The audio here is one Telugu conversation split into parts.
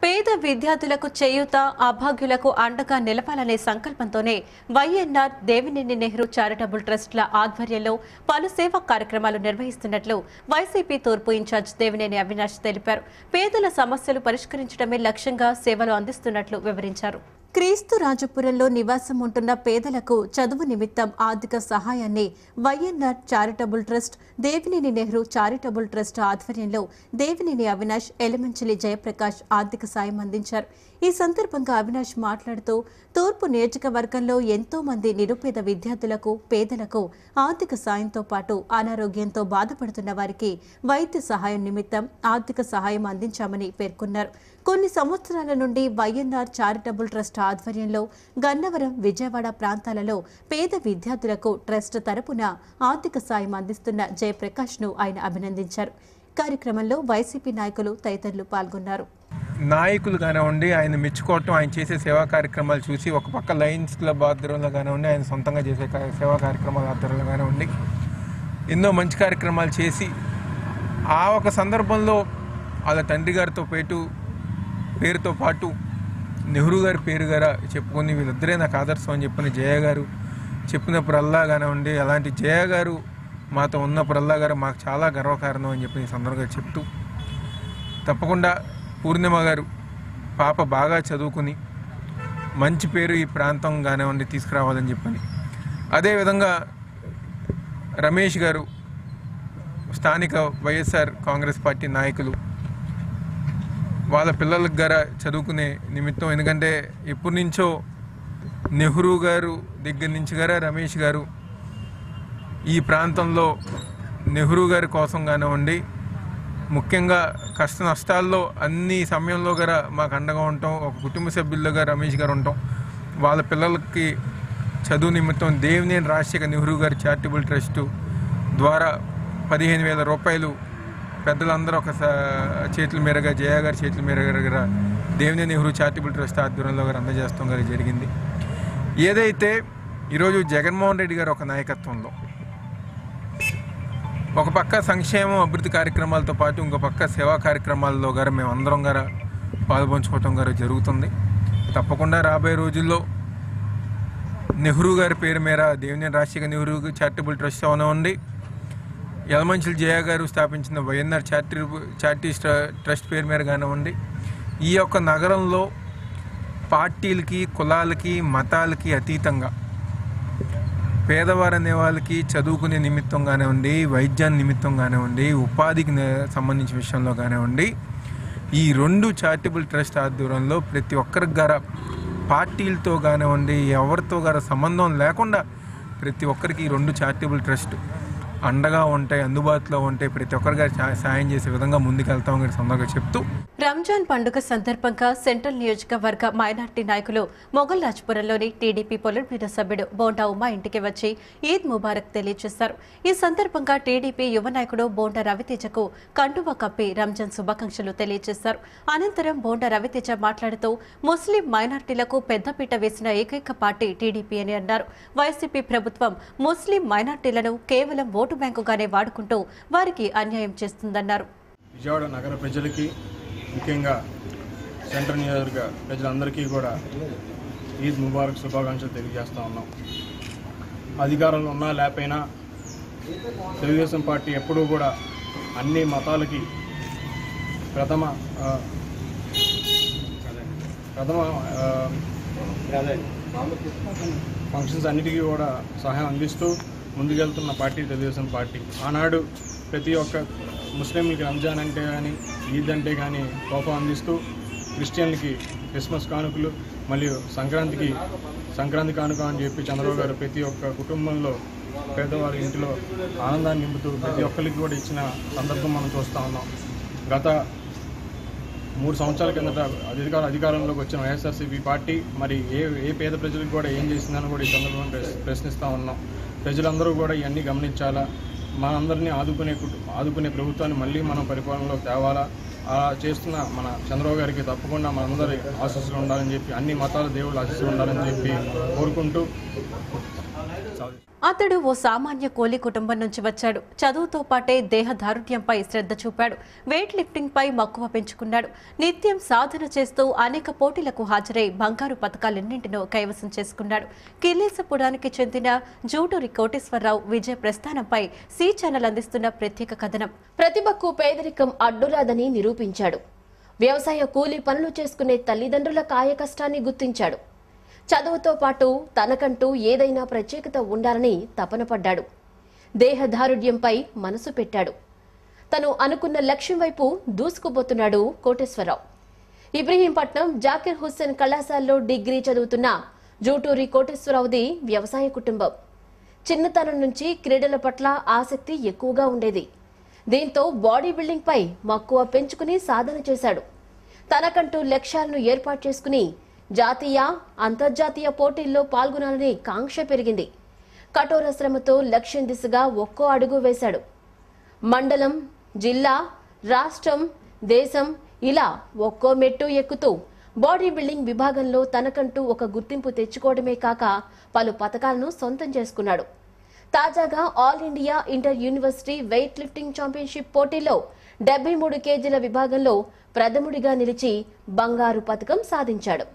పేద విద్యార్థులకు చేయూత అభాగ్యులకు అండగా నిలపాలనే సంకల్పంతోనే వైఎన్ఆర్ దేవినేని నెహ్రూ చారిటబుల్ ట్రస్ట్ల ఆధ్వర్యంలో పలు సేవా కార్యక్రమాలు నిర్వహిస్తున్నట్లు వైసీపీ తూర్పు ఇన్ఛార్జ్ దేవినేని అవినాష్ తెలిపారు పేదల సమస్యలు పరిష్కరించడమే లక్ష్యంగా సేవలు అందిస్తున్నట్లు వివరించారు క్రీస్తు రాజపురంలో నివాసం ఉంటున్న పేదలకు చదువు నిమిత్తం ఆర్థిక సహాయాన్ని YNR charitable trust Devineni Nehru charitable trust ఆధ్వర్యంలో దేవినేని అవినాష్ ఎలమంచిలి జయప్రకాష్ ఆర్థిక సాయం అందించారు ఈ సందర్భంగా అవినాష్ మాట్లాడుతూ తూర్పు నియోజకవర్గంలో ఎంతో మంది నిరుపేద విద్యార్థులకు పేదలకు ఆర్థిక సాయంతో పాటు అనారోగ్యంతో బాధపడుతున్న వారికి వైద్య సహాయం నిమిత్తం ఆర్థిక సహాయం అందించామని పేర్కొన్నారు కొన్ని సంవత్సరాల నుండి వైఎన్ఆర్ చారిటబుల్ ట్రస్ట్ ఆధ్వర్యంలో గన్నవరం విజయవాడ ప్రాంతాలలో పేద విద్యార్థులకు ట్రస్ట్ తరపున ఆర్థిక సాయం అందిస్తున్న జయప్రకాష్ ను ఆయన అభినందించారు కార్యక్రమంలో వైసీపీ నాయకులు తదితరులు పాల్గొన్నారు నాయకులు కానివ్వండి ఆయన మెచ్చుకోవటం ఆయన చేసే సేవా కార్యక్రమాలు చూసి ఒక పక్క లయన్స్ క్లబ్ ఆధ్వర్యంలో కానివ్వండి ఆయన సొంతంగా చేసే కా- సేవా కార్యక్రమాల ఆధ్వర్యంలో కానివ్వండి ఎన్నో మంచి కార్యక్రమాలు చేసి ఆ ఒక సందర్భంలో వాళ్ళ తండ్రి గారితో పాటు పేరుతో పాటు నెహ్రూ గారి పేరు గారా చెప్పుకొని వీళ్ళిద్దరే నాకు ఆదర్శం అని చెప్పిన జయ గారు చెప్పినప్పుడల్లా కానివ్వండి అలాంటి జయ గారు మాతో ఉన్నప్పుడల్లా గారు మాకు చాలా గర్వకారణం అని చెప్పి ఈ సందర్భంగా చెప్తూ తప్పకుండా పూర్ణిమ గారు పాప బాగా చదువుకుని మంచి పేరు ఈ ప్రాంతం కానివ్వండి తీసుకురావాలని చెప్పని అదేవిధంగా రమేష్ గారు స్థానిక వైఎస్ఆర్ కాంగ్రెస్ పార్టీ నాయకులు వాళ్ళ పిల్లలకు గార చదువుకునే నిమిత్తం ఎందుకంటే ఎప్పటి నుంచో నెహ్రూ గారు దగ్గర నుంచి గారా రమేష్ గారు ఈ ప్రాంతంలో నెహ్రూ గారి కోసం కానివ్వండి ముఖ్యంగా కష్ట నష్టాల్లో అన్ని సమయంలో గల మాకు అండగా ఉంటాం ఒక కుటుంబ సభ్యులుగా రమేష్ గారు ఉంటాం వాళ్ళ పిల్లలకి చదువు నిమిత్తం దేవినేని రాజశేఖర్ నెహ్రూ గారి చారిటబుల్ ట్రస్ట్ ద్వారా పదిహేను వేల రూపాయలు పెద్దలందరూ ఒక స- చేతుల మీదుగా జయ గారి చేతుల మీదుగా దేవినేని నెహ్రూ చారిటబుల్ ట్రస్ట్ ఆధ్వర్యంలో గారు అందజేస్తాం గారు జరిగింది ఏదైతే ఈరోజు జగన్మోహన్ రెడ్డి గారు ఒక నాయకత్వంలో ఒక పక్క సంక్షేమం అభివృద్ధి కార్యక్రమాలతో పాటు ఇంకో పక్క సేవా కార్యక్రమాల్లో గారు మేము అందరం గారు పాల్పంచుకోవటం గారు జరుగుతుంది తప్పకుండా రాబోయే రోజుల్లో నెహ్రూ గారి పేరు మేర దేవినేని రాజశేఖర్ నెహ్రూ చారిటబుల్ ట్రస్ట్ అవనివ్వండి యలమంచిలి జయ గారు స్థాపించిన వైఎన్ఆర్ చారిటీ చారిటీ స్ట్ర- ట్రస్ట్ పేరు మేర కానివ్వండి ఈ యొక్క నగరంలో పార్టీలకి కులాలకి మతాలకి అతీతంగా పేదవారు అనే వాళ్ళకి చదువుకునే నిమిత్తం కానివ్వండి వైద్యాన్ని నిమిత్తం కానివ్వండి ఉపాధికి నే- సంబంధించిన విషయంలో కానివ్వండి ఈ రెండు చారిటబుల్ ట్రస్ట్ ఆధ్వర్యంలో ప్రతి ఒక్కరికి గార పార్టీలతో కానివ్వండి ఎవరితో గార సంబంధం లేకుండా ప్రతి ఒక్కరికి ఈ రెండు చారిటబుల్ ట్రస్ట్ అండగా ఉంటాయి అందుబాటులో ఉంటాయి ప్రతి ఒక్కరికి సా- సాయం చేసే విధంగా ముందుకెళ్తాం గారి సందర్భంగా చెప్తూ రంజాన్ పండుగ సందర్భంగా సెంట్రల్ నియోజకవర్గ మైనార్టీ నాయకులు మొఘల్ రాజ్పురంలోని టీడీపీ పొలిట్ బ్యూరో సభ్యుడు బోండా ఉమా ఇంటికి వచ్చి ఈద్ ముబారక్ తెలియజేశారు ఈ సందర్భంగా టీడీపీ యువ నాయకుడు బోండా రవితేజకు కండువా కప్పి రంజాన్ శుభాకాంక్షలు తెలియజేశారు అనంతరం బోండా రవితేజ మాట్లాడుతూ ముస్లిం మైనార్టీలకు పెద్దపీట వేసిన ఏకైక పార్టీ టీడీపీ అని అన్నారు వైసీపీ ప్రభుత్వం ముస్లిం మైనార్టీలను కేవలం ఓటు బ్యాంకుగానే వాడుకుంటూ వారికి అన్యాయం చేస్తుందన్నారు విజయవాడ నగర ప్రజలకి ముఖ్యంగా సెంట్రల్ నియోజకవర్గ ప్రజలందరికీ కూడా ఈద్ ముబారక్ శుభాకాంక్షలు తెలియజేస్తా ఉన్నాం అధికారంలో ఉన్నా లేకపోయినా తెలుగుదేశం పార్టీ ఎప్పుడూ కూడా అన్ని మతాలకి ప్రథమ ఆ, ప్రథమ ఆ, ఫంక్షన్స్ అన్నిటికీ కూడా సహాయం అందిస్తూ ముందుకెళ్తున్న పార్టీ తెలుగుదేశం పార్టీ ఆనాడు ప్రతి ఒక్క ముస్లింలకి రంజాన్ అంటే కానీ ఈద్ అంటే కానీ తోఫా అందిస్తూ క్రిస్టియన్లకి క్రిస్మస్ కానుకలు మరియు సంక్రాంతికి సంక్రాంతి కానుక అని చెప్పి చంద్రబాబు గారు ప్రతి ఒక్క కుటుంబంలో పేదవారి ఇంటిలో ఆనందాన్ని నింపుతూ ప్రతి ఒక్కరికి కూడా ఇచ్చిన సందర్భం మనం చూస్తూ ఉన్నాం గత మూడు సంవత్సరాల కిందట అధికార అధికారంలోకి వచ్చిన వైఎస్ఆర్సీపీ పార్టీ మరి ఏ ఏ పేద ప్రజలకు కూడా ఏం చేసిందని కూడా ఈ సందర్భంగా ప్రశ్న- ప్రశ్నిస్తూ ఉన్నాం ప్రజలందరూ కూడా ఇవన్నీ గమనించాలా మనందరినీ ఆదుకునే కుటు- ఆదుకునే ప్రభుత్వాన్ని మళ్ళీ మనం పరిపాలనలో తేవాలా అలా చేస్తున్న మన చంద్రబాబు గారికి తప్పకుండా మనందరి ఆశీస్సులు ఉండాలని చెప్పి అన్ని మతాల దేవుళ్ళ ఆశీస్సులు ఉండాలని చెప్పి కోరుకుంటూ సెలవు అతడు ఓ సామాన్య కూలీ కుటుంబం నుంచి వచ్చాడు చదువుతో పాటే దేహదారుఢ్యంపై శ్రద్ధ చూపాడు వెయిట్ లిఫ్టింగ్ పై మక్కువ పెంచుకున్నాడు నిత్యం సాధన చేస్తూ అనేక పోటీలకు హాజరై బంగారు పథకాలన్నింటినో కైవసం చేసుకున్నాడు కిల్లేసపురానికి చెందిన జూటూరి కోటేశ్వరరావు విజయ ప్రస్థానంపై సి ఛానల్ అందిస్తున్న ప్రత్యేక కథనం ప్రతిభకు పేదరికం అడ్డురాదని నిరూపించాడు వ్యవసాయ కూలీ పనులు చేసుకునే తల్లిదండ్రుల కాయ కష్టాన్ని గుర్తించాడు చదువుతో పాటు తనకంటూ ఏదైనా ప్రత్యేకత ఉండాలని తపన పడ్డాడు దేహదారుఢ్యంపై మనసు పెట్టాడు తను అనుకున్న లక్ష్యం వైపు దూసుకుపోతున్నాడు కోటేశ్వరరావు ఇబ్రహీంపట్నం జాకిర్ హుస్సేన్ కళాశాలలో డిగ్రీ చదువుతున్న జూటూరి కోటేశ్వరరావుది వ్యవసాయ కుటుంబం చిన్నతనం నుంచి క్రీడల పట్ల ఆసక్తి ఎక్కువగా ఉండేది దీంతో బాడీ బిల్డింగ్ పై మక్కువ పెంచుకుని సాధన చేశాడు తనకంటూ లక్ష్యాలను ఏర్పాటు చేసుకుని జాతీయ అంతర్జాతీయ పోటీల్లో పాల్గొనాలనే కాంక్ష పెరిగింది కఠోర శ్రమతో లక్ష్యం దిశగా ఒక్కో అడుగు వేశాడు మండలం జిల్లా రాష్ట్రం దేశం ఇలా ఒక్కో మెట్టు ఎక్కుతూ బాడీ బిల్డింగ్ విభాగంలో తనకంటూ ఒక గుర్తింపు తెచ్చుకోవడమే కాక పలు పథకాలను సొంతం చేసుకున్నాడు తాజాగా all India inter university weight lifting championship పోటీలో డెబ్బై మూడు కేజీల విభాగంలో ప్రథముడిగా నిలిచి బంగారు పథకం సాధించాడు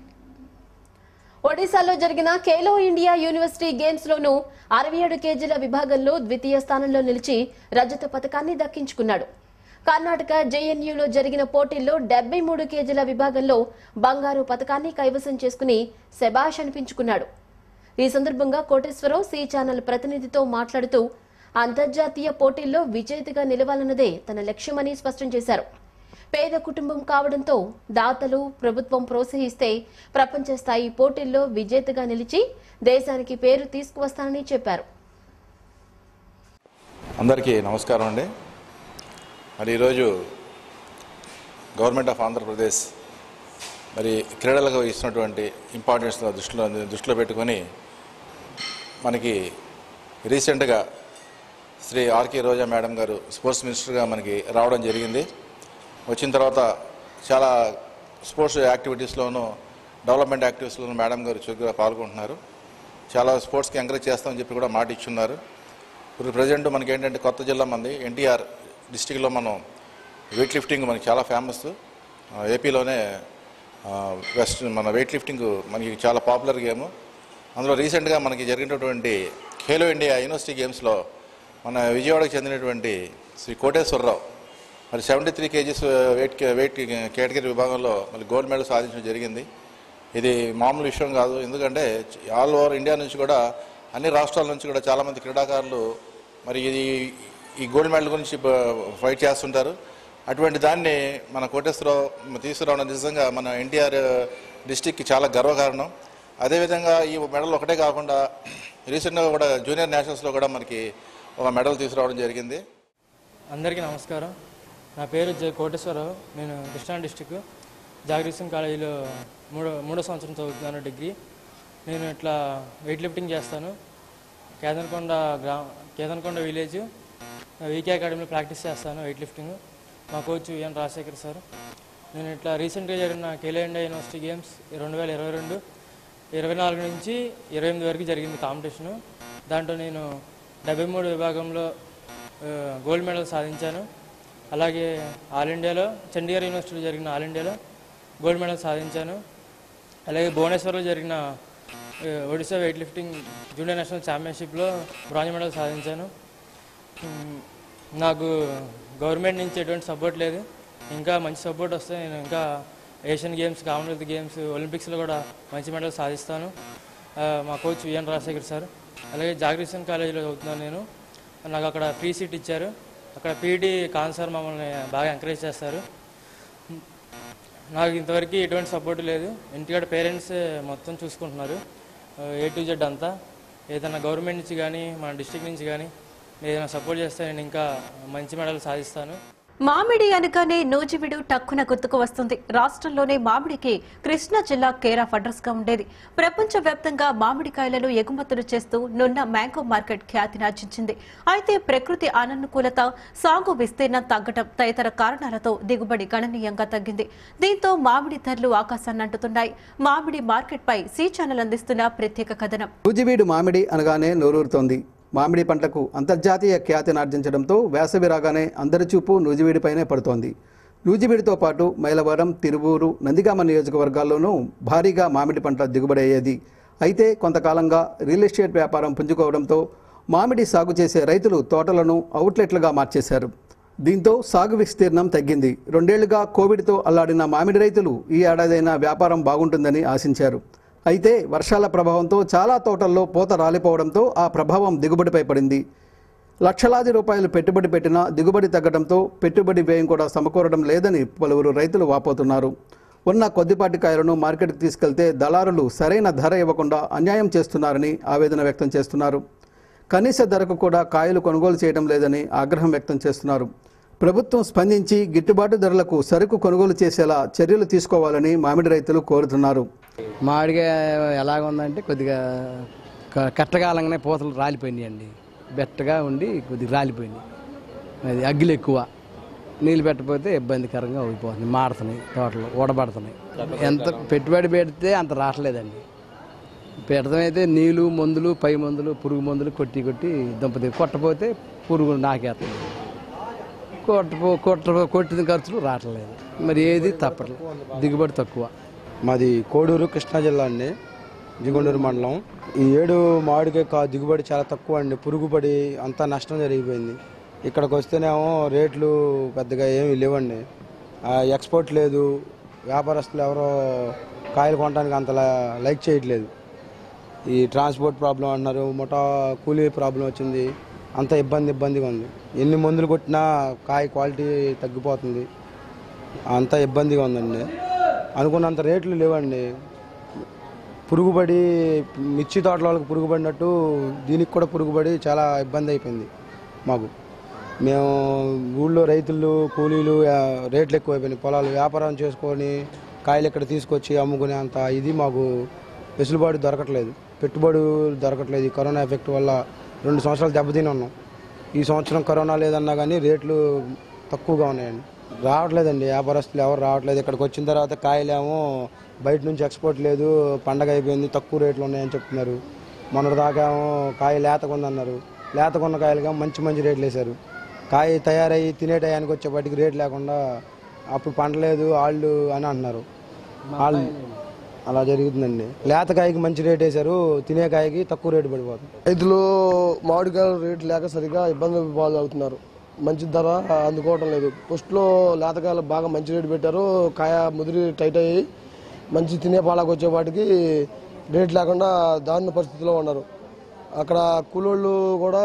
ఒడిశాలో జరిగిన ఖేలో ఇండియా యూనివర్సిటీ గేమ్స్ లోనూ అరవై ఏడు కేజీల విభాగంలో ద్వితీయ స్థానంలో నిలిచి రజత పథకాన్ని దక్కించుకున్నాడు కర్ణాటక జేఎన్యూలో జరిగిన పోటీల్లో డెబ్బై మూడు కేజీల విభాగంలో బంగారు పథకాన్ని కైవసం చేసుకుని శబాష్ అనిపించుకున్నాడు ఈ సందర్భంగా కోటేశ్వరరావు సి ఛానల్ ప్రతినిధితో మాట్లాడుతూ అంతర్జాతీయ పోటీల్లో విజేతగా నిలవాలన్నదే తన లక్ష్యమని స్పష్టం చేశారు పేద కుటుంబం కావడంతో దాతలు ప్రభుత్వం ప్రోత్సహిస్తే ప్రపంచ స్థాయి పోటీల్లో విజేతగా నిలిచి దేశానికి పేరు తీసుకువస్తానని చెప్పారు అందరికీ నమస్కారం అండి మరి ఈరోజు గవర్నమెంట్ ఆఫ్ ఆంధ్రప్రదేశ్ మరి క్రీడలకు ఇస్తున్నటువంటి ఇంపార్టెన్స్ దృష్టిలో దృష్టిలో పెట్టుకొని మనకి రీసెంట్గా Shri RK Roja madam garu sports మినిస్టర్గా మనకి రావడం జరిగింది వచ్చిన తర్వాత చాలా స్పోర్ట్స్ యాక్టివిటీస్లోనూ డెవలప్మెంట్ యాక్టివిటీస్లోనూ మేడం గారు చురుగ్గా పాల్గొంటున్నారు చాలా స్పోర్ట్స్కి ఎంకరేజ్ చేస్తామని చెప్పి కూడా మాట ఇచ్చున్నారు ఇప్పుడు ప్రజెంట్ మనకి ఏంటంటే కొత్త జిల్లా మంది ఎన్టీఆర్ డిస్టిక్లో మనం వెయిట్ లిఫ్టింగ్ మనకి చాలా ఫేమస్ ఏపీలోనే ఆ, వెస్ట్ మన వెయిట్ లిఫ్టింగ్ మనకి చాలా పాపులర్ గేమ్ అందులో రీసెంట్గా మనకి జరిగినటువంటి ఖేలో ఇండియా యూనివర్సిటీ గేమ్స్లో మన విజయవాడకు చెందినటువంటి శ్రీ కోటేశ్వరరావు మరి seventy three kgs weight weight category విభాగంలో మరి గోల్డ్ మెడల్ సాధించడం జరిగింది ఇది మామూలు విషయం కాదు ఎందుకంటే ఆల్ ఓవర్ ఇండియా నుంచి కూడా అన్ని రాష్ట్రాల నుంచి కూడా చాలామంది క్రీడాకారులు మరి ఇది ఈ గోల్డ్ మెడల్ గురించి బ- ఫైట్ చేస్తుంటారు అటువంటి దాన్ని మన కోటేశ్వరరావు తీసుకురావడం నిజంగా మన ఎన్టీఆర్ డిస్టిక్కి చాలా గర్వకారణం అదేవిధంగా ఈ మెడల్ ఒకటే కాకుండా రీసెంట్గా కూడా జూనియర్ నేషనల్స్లో కూడా మనకి ఒక మెడల్ తీసుకురావడం జరిగింది అందరికీ నమస్కారం నా పేరు జె కోటేశ్వరరావు నేను కృష్ణా డిస్టిక్ జాగరీసన్ కాలేజీలో మూడో మూడో సంవత్సరం చదువుతున్నాను డిగ్రీ నేను ఇట్లా వెయిట్ లిఫ్టింగ్ చేస్తాను కేదనకొండ గ్రా కేదనకొండ విలేజ్ వీకే అకాడమీలో ప్రాక్టీస్ చేస్తాను వెయిట్ లిఫ్టింగ్ మా కోచ్ ఎన్ రాజశేఖర్ సార్ నేను ఇట్లా రీసెంట్గా జరిగిన ఖేలో ఇండియా యూనివర్సిటీ గేమ్స్ రెండు వేల ఇరవై రెండు ఇరవై నాలుగు నుంచి ఇరవై ఎనిమిది వరకు జరిగింది కాంపిటీషను దాంట్లో నేను డెబ్బై మూడు విభాగంలో ఆ, గోల్డ్ మెడల్ సాధించాను అలాగే ఆల్ ఇండియాలో చండీగఢ్ యూనివర్సిటీలో జరిగిన ఆల్ ఇండియాలో గోల్డ్ మెడల్ సాధించాను అలాగే భువనేశ్వర్లో జరిగిన ఆ, Odisha weight lifting junior national ఛాంపియన్షిప్లో బ్రాంజ్ మెడల్ సాధించాను మ్, నాకు గవర్నమెంట్ నుంచి ఎటువంటి సపోర్ట్ లేదు ఇంకా మంచి సపోర్ట్ వస్తే నేను ఇంకా ఏషియన్ గేమ్స్ కామన్వెల్త్ గేమ్స్ ఒలింపిక్స్లో కూడా మంచి మెడల్ సాధిస్తాను ఆ, మా కోచ్ విఎన్ రాజశేఖర్ సార్ అలాగే జాగరీసన్ కాలేజీలో చదువుతున్నాను నేను నాకు అక్కడ ఫ్రీ సీట్ ఇచ్చారు అక్కడ పీటీ ఖాన్ సార్ మమ్మల్ని బాగా ఎంకరేజ్ చేస్తారు నాకు ఇంతవరకు ఎటువంటి సపోర్ట్ లేదు ఇంటికాడ పేరెంట్స్ మొత్తం చూసుకుంటున్నారు ఏ టు జెడ్ అంతా ఏదైనా గవర్నమెంట్ నుంచి కానీ మన డిస్ట్రిక్ట్ నుంచి కానీ ఏదైనా సపోర్ట్ చేస్తే నేను ఇంకా మంచి మెడల్ సాధిస్తాను మామిడి అనగానే నూజివిడు టక్కున గుర్తుకు వస్తుంది రాష్ట్రంలోనే మామిడికి కృష్ణా జిల్లా కేర్ ఆఫ్ అడ్రస్ గా ఉండేది ప్రపంచ వ్యాప్తంగా మామిడికాయలను ఎగుమతులు చేస్తూ నున్న మ్యాంగో మార్కెట్ ఖ్యాతినార్జించింది అయితే ప్రకృతి అననుకూలత సాగు విస్తీర్ణం తగ్గటం తదితర కారణాలతో దిగుబడి గణనీయంగా తగ్గింది దీంతో మామిడి ధరలు ఆకాశాన్ని అంటుతున్నాయి మామిడి మార్కెట్ పై సి ఛానల్ అందిస్తున్న ప్రత్యేక కథనం నూజివీడు మామిడి అనగానే నోరూరుతోంది మామిడి పంటకు అంతర్జాతీయ ఖ్యాతినార్జించడంతో వేసవి రాగానే అందరి చూపు నూజివీడిపైనే పడుతోంది నూజివీడితో పాటు మైలవరం తిరువూరు నందిగామ నియోజకవర్గాల్లోనూ భారీగా మామిడి పంట దిగుబడి అయ్యేది అయితే కొంతకాలంగా రియల్ ఎస్టేట్ వ్యాపారం పుంజుకోవడంతో మామిడి సాగు చేసే రైతులు తోటలను అవుట్లెట్లుగా మార్చేశారు దీంతో సాగు విస్తీర్ణం తగ్గింది రెండేళ్లుగా కోవిడ్తో అల్లాడిన మామిడి రైతులు ఈ ఏడాదైనా వ్యాపారం బాగుంటుందని ఆశించారు అయితే వర్షాల ప్రభావంతో చాలా తోటల్లో పూత రాలిపోవడంతో ఆ ప్రభావం దిగుబడిపై పడింది లక్షలాది రూపాయలు పెట్టుబడి పెట్టినా దిగుబడి తగ్గడంతో పెట్టుబడి వ్యయం కూడా సమకూరడం లేదని పలువురు రైతులు వాపోతున్నారు ఉన్న కొద్దిపాటి కాయలను మార్కెట్కి తీసుకెళ్తే దళారులు సరైన ధర ఇవ్వకుండా అన్యాయం చేస్తున్నారని ఆవేదన వ్యక్తం చేస్తున్నారు కనీస ధరకు కూడా కాయలు కొనుగోలు చేయడం లేదని ఆగ్రహం వ్యక్తం చేస్తున్నారు ప్రభుత్వం స్పందించి గిట్టుబాటు ధరలకు సరుకు కొనుగోలు చేసేలా చర్యలు తీసుకోవాలని మామిడి రైతులు కోరుతున్నారు మామిడిగా ఎలాగ ఉందంటే కొద్దిగా క- కట్టకాలంగానే పూతలు రాలిపోయినాయండి బెట్టగా ఉండి కొద్దిగా రాలిపోయినాయి అది అగ్గిలు ఎక్కువ నీళ్ళు పెట్టకపోతే ఇబ్బందికరంగా అయిపోతుంది మాడుతున్నాయి తోటలు ఊడబడుతున్నాయి ఎంత పెట్టుబడి పెడితే అంత రావట్లేదండి పెడతామైతే నీళ్ళు మందులు పై మందులు పురుగు మందులు కొట్టి కొట్టి దుంపది కొట్టపోతే పురుగు నాకేస్తుంది కొట్టపో కొట్ట కొట్టిన ఖర్చులు రావట్లేదు మరి ఏది తప్పట్లేదు దిగుబడి తక్కువ మాది కోడూరు కృష్ణా జిల్లా అండి జిగొండూరు మండలం ఈ ఏడు మామిడికాయ కా దిగుబడి చాలా తక్కువ అండి పురుగుపడి అంతా నష్టం జరిగిపోయింది ఇక్కడికి వస్తేనేమో రేట్లు పెద్దగా ఏమీ లేవండి ఆ, ఎక్స్పోర్ట్ లేదు వ్యాపారస్తులు ఎవరో కాయలు కొనడానికి అంత లా- లైక్ చేయట్లేదు ఈ ట్రాన్స్పోర్ట్ ప్రాబ్లం అన్నారు మొటా కూలీ ప్రాబ్లం వచ్చింది అంత ఇబ్బంది ఇబ్బందిగా ఉంది ఎన్ని మందులు కొట్టినా కాయ క్వాలిటీ తగ్గిపోతుంది అంత ఇబ్బందిగా ఉందండి అనుకున్నంత రేట్లు లేవండి పురుగుబడి మిర్చి తోటల వాళ్ళకి పురుగుపడినట్టు దీనికి కూడా పురుగుపడి చాలా ఇబ్బంది అయిపోయింది మాకు మేము ఊళ్ళో రైతులు కూలీలు ఆ, రేట్లు ఎక్కువైపోయినాయి పొలాలు వ్యాపారం చేసుకొని కాయలు ఇక్కడ తీసుకొచ్చి అమ్ముకునే అంత ఇది మాకు వెసులుబాటు దొరకట్లేదు పెట్టుబడి దొరకట్లేదు ఈ కరోనా ఎఫెక్ట్ వల్ల రెండు సంవత్సరాలు దెబ్బతిని ఉన్నాం ఈ సంవత్సరం కరోనా లేదన్నా కానీ రేట్లు తక్కువగా ఉన్నాయండి రావట్లేదండి వ్యాపారస్తులు ఎవరు రావట్లేదు ఇక్కడికి వచ్చిన తర్వాత కాయలేమో బయట నుంచి ఎక్స్పోర్ట్ లేదు పండగ అయిపోయింది తక్కువ రేట్లు ఉన్నాయని చెప్తున్నారు మొన్నటి దాకా ఏమో కాయ లేతకుందన్నారు లేతకున్న కాయలుగా మంచి మంచి రేట్లు వేశారు కాయ తయారయ్యి తినే టయానికి వచ్చేపాటికి రేట్ లేకుండా అప్పుడు పండలేదు వాళ్ళు అని అంటున్నారు వాళ్ళు అలా జరుగుతుందండి లేత కాయకి మంచి రేట్ వేశారు తినే కాయకి తక్కువ రేటు పడిపోతుంది రైతులు మామిడికాయల రేటు లేక సరిగా ఇబ్బంది పాలు అవుతున్నారు మంచి ధర అందుకోవడం లేదు ఫస్ట్లో లేతకాయలు బాగా మంచి రేటు పెట్టారు కాయ ముదిరి టైట్ అయ్యి మంచి తినే పాలకు వచ్చేపాటికి రేట్ లేకుండా దారుణ పరిస్థితిలో ఉన్నారు అక్కడ కూలోళ్ళు కూడా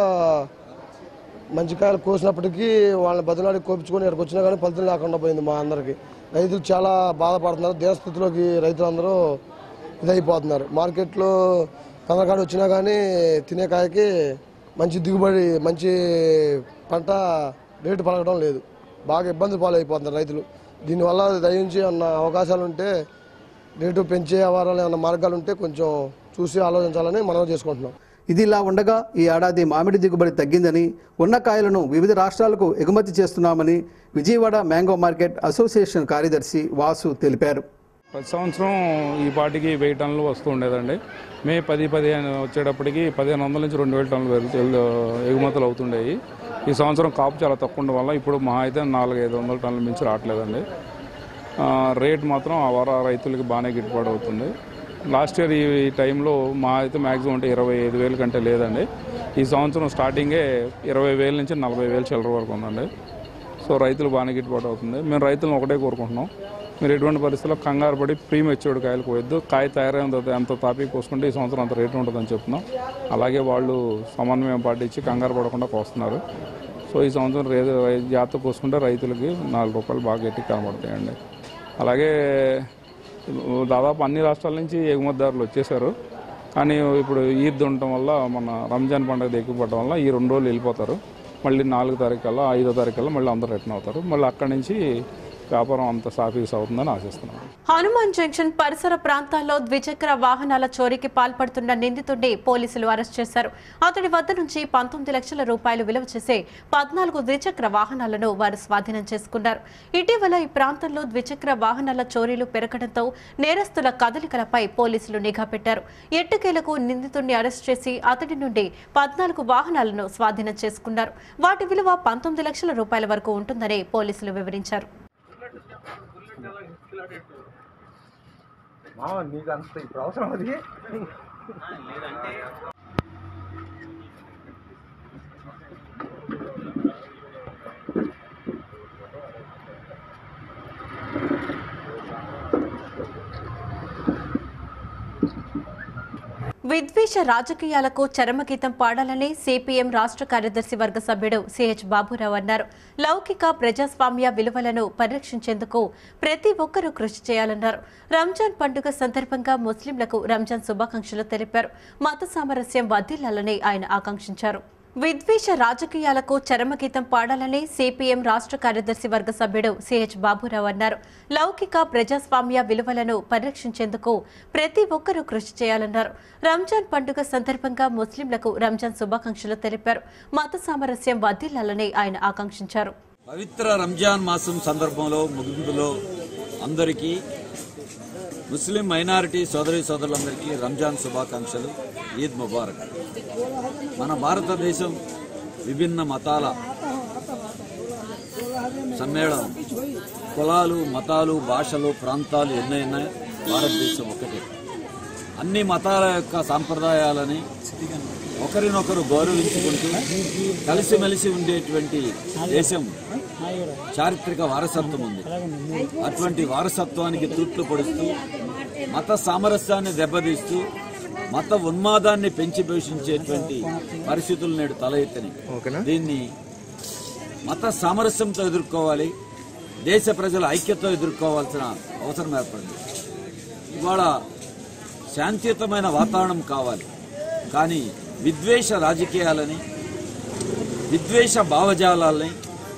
మంచి కాయలు కోసినప్పటికీ వాళ్ళని బదిలాడి కోపించుకొని ఇక్కడికి వచ్చినా కానీ ఫలితం లేకుండా పోయింది మా అందరికి రైతులు చాలా బాధపడుతున్నారు దేశస్థితిలోకి రైతులందరూ ఇదైపోతున్నారు మార్కెట్లో కందకాడ వచ్చినా కానీ తినే కాయకి మంచి దిగుబడి మంచి పంట రేటు పలకడం లేదు బాగా ఇబ్బంది పాలైపోతున్నారు రైతులు దీనివల్ల దయించి అన్న అవకాశాలు ఉంటే రేటు పెంచే వ్యవహారాలు ఏమన్నా మార్గాలు ఉంటే కొంచెం చూసి ఆలోచించాలని మనం చేసుకుంటున్నాం ఇది ఇలా ఉండగా ఈ ఏడాది మామిడి దిగుబడి తగ్గిందని ఉన్న కాయలను వివిధ రాష్ట్రాలకు ఎగుమతి చేస్తున్నామని విజయవాడ మ్యాంగో మార్కెట్ అసోసియేషన్ కార్యదర్శి వాసు తెలిపారు ప్రతి సంవత్సరం ఈ పాటికి వెయ్యి టన్నులు వస్తూ ఉండేదండి మే పది పదిహేను వచ్చేటప్పటికి పదిహేను వందల నుంచి రెండు వేల టన్నులు వెళ్తూ- వెళ్తూ ఎగుమతులు అవుతుండేవి ఈ సంవత్సరం కాపు చాలా తక్కువ ఉండడం వల్ల ఇప్పుడు మహా అయితే నాలుగు ఐదు వందల టన్నుల మించి రావట్లేదండి ఆ, రేట్ మాత్రం ఆ వార రైతులకి బాగానే గిట్టుబాటు అవుతుంది లాస్ట్ ఇయర్ ఈ టైంలో మా అయితే మ్యాక్సిమం అంటే ఇరవై ఐదు వేల కంటే లేదండి ఈ సంవత్సరం స్టార్టింగే ఇరవై వేల నుంచి నలభై వేల చిల్లర వరకు ఉందండి సో రైతులు బాగానే గిట్టుబాటు అవుతుంది మేము రైతులను ఒకటే కోరుకుంటున్నాం మీరు ఎటువంటి పరిస్థితుల్లో కంగారు పడి ప్రీమెచ్యూర్డ్ కాయలు కోయద్దు కాయ తయారైన తర్వాత ఎంత తాపీ పోసుకుంటే ఈ సంవత్సరం అంత రేటు ఉంటుందని చెప్తున్నాం అలాగే వాళ్ళు సమన్వయం పాటించి కంగారు పడకుండా కోస్తున్నారు సో ఈ సంవత్సరం రే జాగ్రత్త కోసుకుంటే రైతులకి నాలుగు రూపాయలు బాగా గట్టి కనబడతాయండి అలాగే దాదాపు అన్ని రాష్ట్రాల నుంచి ఎగుమతిదారులు వచ్చేసారు కానీ ఇప్పుడు ఈద్ ఉండటం వల్ల మన రంజాన్ పండుగ ఎక్కువ పడటం వల్ల ఈ రెండు రోజులు వెళ్ళిపోతారు మళ్ళీ నాలుగు తారీఖు కల్లా ఐదో తారీఖు కల్లా మళ్ళీ అందరూ రిటర్న్ అవుతారు మళ్ళీ అక్కడి నుంచి వ్యాపారం అంత సాఫీస్ అవుతుందని ఆశిస్తున్నాను హనుమాన్ జంక్షన్ పరిసర ప్రాంతాల్లో ద్విచక్ర వాహనాల చోరీకి పాల్పడుతున్న నిందితుడిని పోలీసులు అరెస్ట్ చేశారు అతడి వద్ద నుంచి పంతొమ్మిది లక్షల రూపాయలు విలువ చేసే పద్నాలుగు ద్విచక్ర వాహనాలను వారు స్వాధీనం చేసుకున్నారు ఇటీవల ఈ ప్రాంతంలో ద్విచక్ర వాహనాల చోరీలు పెరగడంతో నేరస్తుల కదలికలపై పోలీసులు నిఘా పెట్టారు ఎట్టకేలకు నిందితుడిని అరెస్ట్ చేసి అతడి నుండి పద్నాలుగు వాహనాలను స్వాధీనం చేసుకున్నారు వాటి విలువ పంతొమ్మిది లక్షల రూపాయల వరకు ఉంటుందని పోలీసులు వివరించారు నీకు అంత ఇప్పుడు అవసరం అది విద్వేష రాజకీయాలకు చరమగీతం పాడాలని సిపిఎం రాష్ట్ర కార్యదర్శి వర్గ సభ్యుడు సిహెచ్ బాబురావు అన్నారు లౌకిక ప్రజాస్వామ్య విలువలను పరిరక్షించేందుకు ప్రతి ఒక్కరూ కృషి చేయాలన్నారు రంజాన్ పండుగ సందర్భంగా ముస్లింలకు రంజాన్ శుభాకాంక్షలు తెలిపారు మత సామరస్యం వర్ధిల్లాలని ఆయన ఆకాంక్షించారు విద్వేష రాజకీయాలకు చరమగీతం పాడాలని సిపిఎం రాష్ట్ర కార్యదర్శి వర్గ సభ్యుడు సిహెచ్ బాబురావు అన్నారు లౌకిక ప్రజాస్వామ్య విలువలను పరిరక్షించేందుకు ప్రతి ఒక్కరూ కృషి చేయాలన్నారు రంజాన్ పండుగ సందర్భంగా ముస్లింలకు రంజాన్ శుభాకాంక్షలు తెలిపారు మత సామరస్యం వర్ధిల్లాలని ఆయన ఆకాంక్షించారు పవిత్ర రంజాన్ మాసం సందర్భంలో ముగింపులో అందరికీ ముస్లిం మైనారిటీ సోదరి సోదరులందరికీ రంజాన్ శుభాకాంక్షలు ఈద్ ముబారక్ మన భారతదేశం విభిన్న మతాల సమ్మేళనం కులాలు మతాలు భాషలు ప్రాంతాలు ఎన్నైనా భారతదేశం ఒకటే అన్ని మతాల యొక్క సాంప్రదాయాలని ఒకరినొకరు గౌరవించుకుంటూ కలిసిమెలిసి ఉండేటువంటి దేశం చారిత్రక వారసత్వం ఉంది అటువంటి వారసత్వానికి తూట్లు పొడుస్తూ మత సామరస్యాన్ని దెబ్బతీస్తూ మత ఉన్మాదాన్ని పెంచి పోషించేటువంటి పరిస్థితులు నేడు తల ఎత్తని దీన్ని మత సామరస్యంతో ఎదుర్కోవాలి దేశ ప్రజల ఐక్యతతో ఎదుర్కోవాల్సిన అవసరం ఏర్పడింది ఇవాళ శాంతియుతమైన వాతావరణం కావాలి కానీ విద్వేష రాజకీయాలని విద్వేష భావజాలాల్ని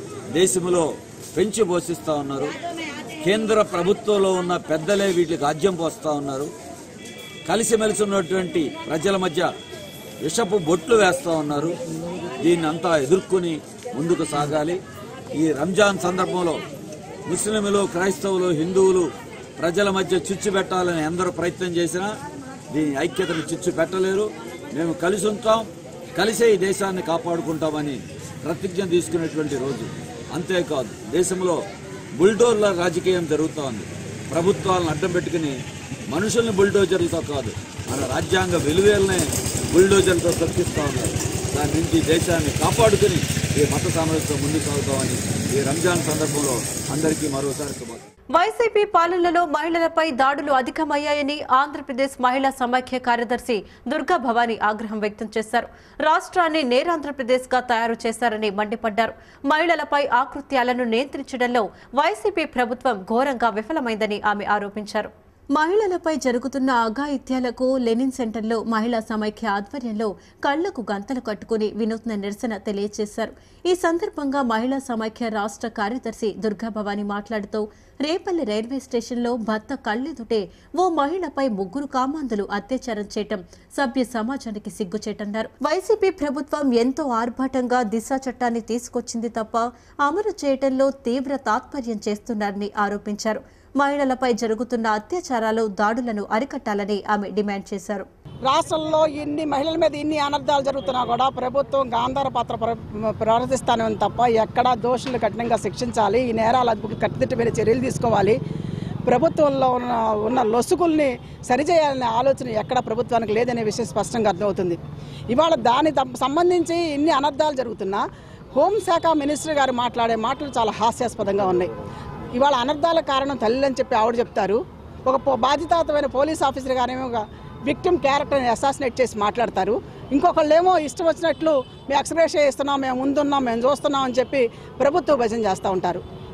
దేశంలో పెంచి పోషిస్తూ ఉన్నారు కేంద్ర ప్రభుత్వంలో ఉన్న పెద్దలే వీటికి ఆజ్యం పోస్తూ ఉన్నారు కలిసిమెలిసి ఉన్నటువంటి ప్రజల మధ్య విషపు బొట్లు వేస్తూ ఉన్నారు దీన్ని అంతా ఎదుర్కొని ముందుకు సాగాలి ఈ రంజాన్ సందర్భంలో ముస్లింలు క్రైస్తవులు హిందువులు ప్రజల మధ్య చిచ్చు పెట్టాలని ఎందరో ప్రయత్నం చేసినా దీని ఐక్యతను చిచ్చు పెట్టలేరు మేము కలిసి ఉంటాం కలిసే ఈ దేశాన్ని కాపాడుకుంటామని ప్రతిజ్ఞ తీసుకునేటువంటి రోజు అంతేకాదు దేశంలో బుల్డోర్ల రాజకీయం జరుగుతూ ఉంది ప్రభుత్వాలను అడ్డం పెట్టుకుని మనుషుల్ని బుల్డోజర్లతో కాదు మన రాజ్యాంగ విలువలనే బుల్డోజర్లతో తొక్కిస్తూ ఉన్నారు దాని నుంచి దేశాన్ని కాపాడుకుని ఈ మత సామరస్యం ముందుకు సాగుతామని ఈ రంజాన్ సందర్భంలో అందరికీ మరోసారి శుభాకాంక్షలు వైసీపీ పాలనలో మహిళలపై దాడులు అధికమయ్యాయని ఆంధ్రప్రదేశ్ మహిళా సమాఖ్య కార్యదర్శి దుర్గా భవానీ ఆగ్రహం వ్యక్తం చేశారు రాష్ట్రాన్ని నేరాంధ్రప్రదేశ్ గా తయారు చేశారని మండిపడ్డారు మహిళలపై ఆకృత్యాలను నియంత్రించడంలో వైసీపీ ప్రభుత్వం ఘోరంగా విఫలమైందని ఆమె ఆరోపించారు మహిళలపై జరుగుతున్న అఘాయిత్యాలకు లెనిన్ సెంటర్లో మహిళా సమైక్య ఆధ్వర్యంలో కళ్లకు గంతలు కట్టుకుని వినూత్న నిరసన తెలియజేశారు ఈ సందర్భంగా మహిళా సమైక్య రాష్ట్ర కార్యదర్శి దుర్గాభవాని మాట్లాడుతూ రేపల్లి రైల్వే స్టేషన్లో భర్త కళ్ళెదుటే ఓ మహిళపై ముగ్గురు కామాంధులు అత్యాచారం చేయటం సభ్య సమాజానికి సిగ్గుచేటన్నారు వైసీపీ ప్రభుత్వం ఎంతో ఆర్భాటంగా దిశ చట్టాన్ని తీసుకొచ్చింది తప్ప అమలు చేయటంలో తీవ్ర తాత్పర్యం చేస్తున్నారని ఆరోపించారు మహిళలపై జరుగుతున్న అత్యాచారాలు దాడులను అరికట్టాలని ఆమె డిమాండ్ చేశారు రాష్ట్రంలో ఇన్ని మహిళల మీద ఇన్ని అనర్థాలు జరుగుతున్నా కూడా ప్రభుత్వం గాంధార పాత్ర ప్ర- ప్రవర్తిస్తానే ఉంది తప్ప ఎక్కడా దోషులు కఠినంగా శిక్షించాలి ఈ నేరాల అదుపుకి కట్టుదిట్టమైన చర్యలు తీసుకోవాలి ప్రభుత్వంలో ఉన్న ఉన్న లొసుగుల్ని సరిచేయాలనే ఆలోచన ఎక్కడ ప్రభుత్వానికి లేదనే విషయం స్పష్టంగా అర్థమవుతుంది ఇవాళ దాని తం- సంబంధించి ఇన్ని అనర్థాలు జరుగుతున్నా హోంశాఖ మినిస్టర్ గారు మాట్లాడే మాటలు చాలా హాస్యాస్పదంగా ఉన్నాయి ఇవాళ అనర్థాల కారణం తల్లి అని చెప్పి ఆవిడ చెప్తారు ఒక పో- బాధ్యతాయుతమైన పోలీస్ ఆఫీసర్ గారేమో ఒక విక్టిమ్ క్యారెక్టర్ని అసాసినేట్ చేసి మాట్లాడతారు ఇంకొకళ్ళేమో ఇష్టం వచ్చినట్లు మేము ఎక్స్ప్రెస్ చేస్తున్నాం మేము ముందున్నాం మేము చూస్తున్నాం అని చెప్పి ప్రభుత్వ భజన చేస్తూ ఉంటారు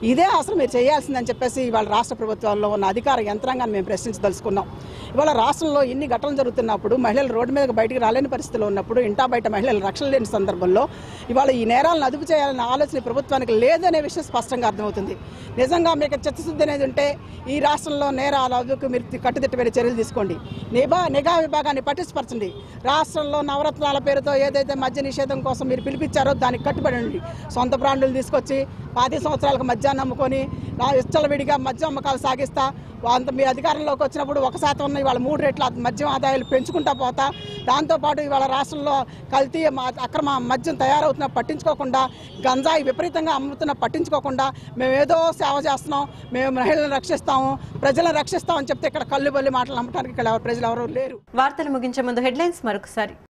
ఇదే అసలు మీరు చేయాల్సిందని చెప్పేసి ఇవాళ రాష్ట్ర ప్రభుత్వంలో ఉన్న అధికార యంత్రాంగాన్ని మేము ప్రశ్నించదలుచుకున్నాం ఇవాళ రాష్ట్రంలో ఇన్ని ఘటనలు జరుగుతున్నప్పుడు మహిళలు రోడ్డు మీదకి బయటికి రాలేని పరిస్థితిలో ఉన్నప్పుడు ఇంటా బయట మహిళలు రక్షణ లేని సందర్భంలో ఇవాళ ఈ నేరాలను అదుపు చేయాలనే ఆలోచన ఈ ప్రభుత్వానికి లేదనే విషయం స్పష్టంగా అర్థమవుతుంది నిజంగా మీకు చిత్తశుద్ధి అనేది ఉంటే ఈ రాష్ట్రంలో నేరాల అదుపుకు మీరు కట్టుదిట్టమైన చర్యలు తీసుకోండి నిఘా నిఘా విభాగాన్ని పటిష్టపరచండి రాష్ట్రంలో నవరత్నాల పేరుతో ఏదైతే మద్య నిషేధం కోసం మీరు పిలిపించారో దానికి కట్టుబడి ఉండండి సొంత బ్రాండ్లు తీసుకొచ్చి పాతి సంవత్సరాలకు మద్యాన్ని అమ్ముకొని విడిగా మద్యం అమ్మకాలు సాగిస్తా అంత మీ అధికారంలోకి వచ్చినప్పుడు ఒక శాతం ఉన్న ఇవాళ మూడు రెట్ల మద్యం ఆదాయాలు పెంచుకుంటా పోతా దాంతోపాటు ఇవాళ రాష్ట్రంలో కల్తీ మ- అక్రమ మద్యం తయారవుతున్నా పట్టించుకోకుండా గంజాయి విపరీతంగా అమ్ముతున్నా పట్టించుకోకుండా మేము ఏదో సేవ చేస్తున్నాం మేము మహిళలను రక్షిస్తాము ప్రజలను రక్షిస్తామని చెప్తే ఇక్కడ కళ్ళు బల్లి మాటలు నమ్మటానికి ఇక్కడ ఎవరు- ప్రజలు ఎవరు లేరు వార్తలు ముగించే ముందు హెడ్లైన్స్ మరొకసారి